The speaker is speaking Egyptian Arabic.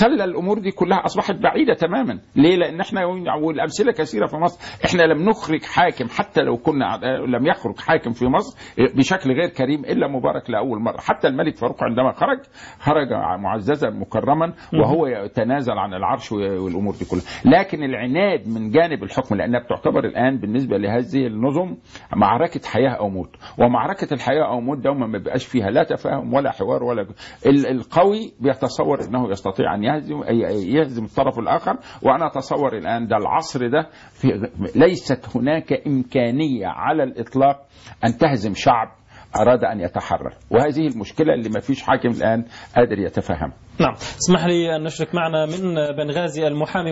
خلى الامور دي كلها اصبحت بعيده تماما ليه لان احنا والامثله كثيره في مصر احنا لم نخرج حاكم حتى لو كنا لم يخرج حاكم في مصر بشكل غير كريم الا مبارك لاول مره حتى الملك فاروق عندما خرج خرج معززا مكرما وهو يتنازل عن العرش والامور دي كلها لكن العناد من جانب الحكم لانها بتعتبر الان بالنسبه لهذه النظم معركه حياه او موت ومعركه الحياه او موت دوما ما بيبقاش فيها لا تفاهم ولا حوار ولا ال- القوي بيتصور انه يستطيع ان يهزم يهزم الطرف الاخر وانا اتصور الان ده العصر ده في ليست هناك امكانيه على الاطلاق ان تهزم شعب اراد ان يتحرر وهذه المشكله اللي ما فيش حاكم الان قادر يتفهمها نعم اسمح لي أن نشرك معنا من بنغازي المحامي